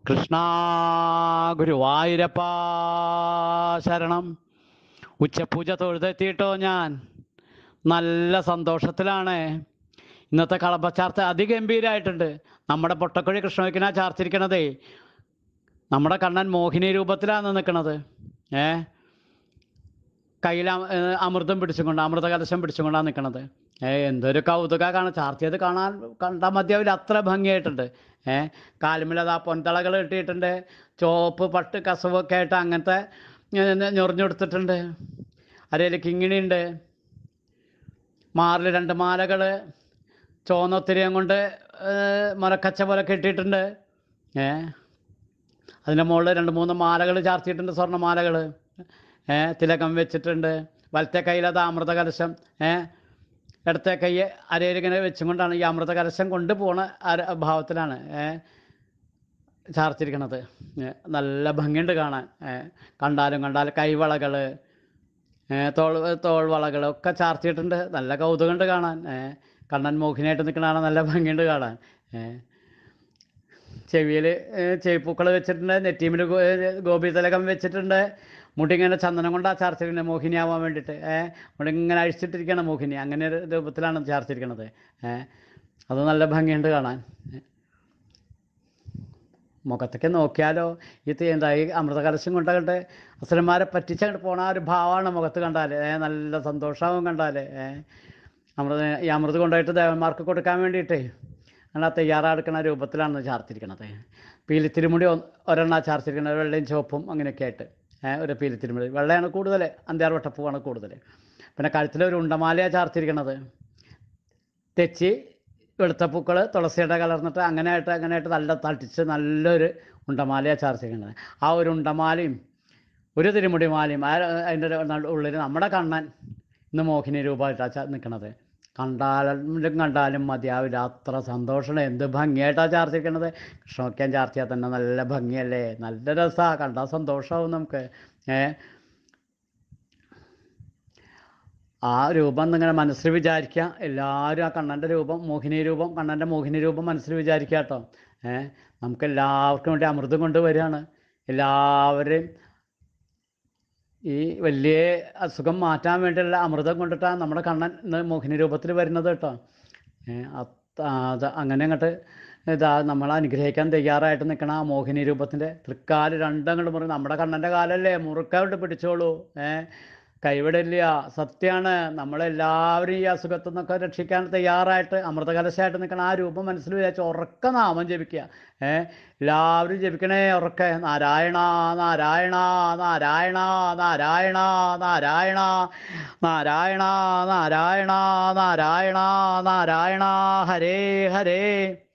കൃഷ്ണ ഗുരുവായൂരപ്പ ശരണം ഉച്ചപൂജ തൊഴുതെത്തിയിട്ടോ ഞാൻ നല്ല സന്തോഷത്തിലാണ് ഇന്നത്തെ കളഭ ചാർച്ച അതിഗംഭീരമായിട്ടുണ്ട് നമ്മുടെ പൊട്ടക്കുഴി കൃഷ്ണവയ്ക്കനാ ചാർത്തിരിക്കണതേ നമ്മുടെ കണ്ണൻ മോഹിനി രൂപത്തിലാണ് നിൽക്കുന്നത് ഏ കയ്യിൽ അമ- ഏ, അമൃതം പിടിച്ചുകൊണ്ട് അമൃത കലശം പിടിച്ചുകൊണ്ടാണ് നിൽക്കുന്നത് ഏ എന്തൊരു കൗതുക കാണാൻ ചാർത്തിയത് കാണാൻ കണ്ടാൽ മതിയാവില്ല അത്ര ഭംഗിയായിട്ടുണ്ട് ഏ കാലുമിലത് ആ പൊൻതളകൾ കിട്ടിയിട്ടുണ്ട് ചോപ്പ് പട്ട് കസവൊക്കെ ആയിട്ട് അങ്ങനത്തെ ഞൊറിഞ്ഞെടുത്തിട്ടുണ്ട് അരയിൽ കിങ്ങിണിയുണ്ട് മാറിൽ രണ്ട് മാലകൾ ചുവന്നൊത്തിരിയം കൊണ്ട് മരക്കച്ച പോലെ കെട്ടിയിട്ടുണ്ട് ഏ അതിൻ്റെ മുകളിൽ രണ്ട് മൂന്ന് മാലകൾ ചാർത്തിയിട്ടുണ്ട് സ്വർണ്ണമാലകൾ ഏ തിലകം വെച്ചിട്ടുണ്ട് വലത്തെ കയ്യിൽ അത് അമൃത കലശം ഏ ഇടത്തെ കൈ അരയിലിങ്ങനെ വെച്ചും കൊണ്ടാണ് ഈ അമൃത കലശം കൊണ്ട് പോണ അര ഭാവത്തിലാണ് ഏ ചാർത്തിരിക്കണത് ഏ, നല്ല ഭംഗിയുണ്ട് കാണാൻ ഏ കണ്ടാലും കണ്ടാലും കൈവളകൾ തോൾ തോൾവളകൾ ഒക്കെ ചാർത്തിയിട്ടുണ്ട് നല്ല കൗതുകമുണ്ട് കാണാൻ ഏ കണ്ണൻ മോഹിനിയായിട്ട് നിൽക്കണതാണ് നല്ല ഭംഗിയുണ്ട് കാണാൻ ഏ ചെവിയിൽ ചെവിപ്പൂക്കൾ വെച്ചിട്ടുണ്ട് നെറ്റീമിൽ ഗോപി തിലകം വെച്ചിട്ടുണ്ട് മുടി ഇങ്ങനെ ചന്ദനം കൊണ്ടാ ചാർത്തിരിക്കുന്നത് മോഹിനിയാവാൻ വേണ്ടിയിട്ട് ഏഹ് മുടി ഇങ്ങനെ അഴിച്ചിട്ടിരിക്കുകയാണ് മോഹിനി അങ്ങനെ ഒരു രൂപത്തിലാണ് ചാർത്തിരിക്കുന്നത് ഏഹ് അത് നല്ല ഭംഗിയുണ്ട് കാണാൻ മുഖത്തൊക്കെ നോക്കിയാലോ ഈ തി- എന്താ ഈ അമൃത കലശം കൊണ്ടങ്ങോട്ട് അസുരന്മാരെ പറ്റിച്ചങ്ങോട്ട് പോണ ആ ഒരു ഭാവമാണ് മുഖത്ത് കണ്ടാൽ ഏ നല്ല സന്തോഷമാവും കണ്ടാൽ ഏ അമൃത ഈ അമൃത് കൊണ്ടുപോയിട്ട് ദേവന്മാർക്ക് കൊടുക്കാൻ വേണ്ടിയിട്ടേ അങ്ങനെ തയ്യാറെടുക്കുന്ന രൂപത്തിലാണ് ചാർത്തിരിക്കണത് പീലിത്തിരുമുടി ഒന്ന് ഒരെണ്ണ ചാർത്തിരിക്കുന്നത് വെള്ളയും ചുവപ്പും അങ്ങനെയൊക്കെ ആയിട്ട് ഏ, ഒരു പീലിത്തിരുമുടി വെള്ളയാണ് കൂടുതൽ അന്ത്യാർ വട്ടപ്പൂവാണ് കൂടുതൽ പിന്നെ കഴുത്തിലൊരു ഉണ്ടമാലയാണ് ചാർത്തിരിക്കണത് തെച്ചി വെളുത്ത പൂക്കൾ തുളസിയുടെ കലർന്നിട്ട് അങ്ങനെയായിട്ട് അങ്ങനെയായിട്ട് നല്ല തട്ടിച്ച് നല്ലൊരു ഉണ്ടമാലയാണ് ചാർത്തിരിക്കുന്നത് ആ ഒരു ഉണ്ടമാലയും ഒരു തിരുമുടിമാലയും ആ അതിൻ്റെ ഉള്ളിൽ നമ്മുടെ കണ്ണൻ ഇന്ന് മോഹിനി രൂപമായിട്ടാണ് നിൽക്കുന്നത് കണ്ടാലും കണ്ടാലും മതിയാവില്ല അത്ര സന്തോഷമാണ് എന്ത് ഭംഗിയായിട്ടാണ് ചാർത്തിരിക്കണത് കൃഷ്ണോക്കം ചാർത്തിയാൽ തന്നെ നല്ല ഭംഗിയല്ലേ നല്ല രസമാണ് കണ്ടാൽ സന്തോഷമാവും നമുക്ക് ഏ ആ രൂപം നിങ്ങനെ മനസ്സിൽ വിചാരിക്കുക എല്ലാവരും ആ കണ്ണൻ്റെ രൂപം മോഹിനി രൂപം കണ്ണൻ്റെ മോഹിനി രൂപം മനസ്സിൽ വിചാരിക്കുക കേട്ടോ ഏ നമുക്ക് എല്ലാവർക്കും വേണ്ടി അമൃതം കൊണ്ടുവരികയാണ് എല്ലാവരെയും ഈ വലിയ അസുഖം മാറ്റാൻ വേണ്ടിയുള്ള അമൃതം കൊണ്ടിട്ടാണ് നമ്മുടെ കണ്ണൻ ഇന്ന് മോഹിനി രൂപത്തിൽ വരുന്നത് കേട്ടോ ഏ, അത് അത് അങ്ങനെ അങ്ങോട്ട് ഇതാ നമ്മളെ അനുഗ്രഹിക്കാൻ തയ്യാറായിട്ട് നിൽക്കണ ആ മോഹിനി രൂപത്തിൻ്റെ തൃക്കാല് രണ്ടങ്ങോട്ട് മുറി നമ്മുടെ കണ്ണൻ്റെ കാലല്ലേ മുറുക്കോട്ട് പിടിച്ചോളൂ ഏ കൈവിടില്ല സത്യമാണ് നമ്മളെല്ലാവരും ഈ അസുഖത്തിൽ നിന്നൊക്കെ രക്ഷിക്കാൻ തയ്യാറായിട്ട് അമൃതകലശമായിട്ട് നിൽക്കണ ആ രൂപം മനസ്സിൽ വിചാരിച്ച് ഉറക്ക നാമം ജപിക്കുക ഏ എല്ലാവരും ജപിക്കണേ ഉറക്കെ നാരായണ നാരായണ നാരായണ നാരായണ നാരായണ നാരായണ നാരായണ നാരായണ നാരായണ ഹരേ ഹരേ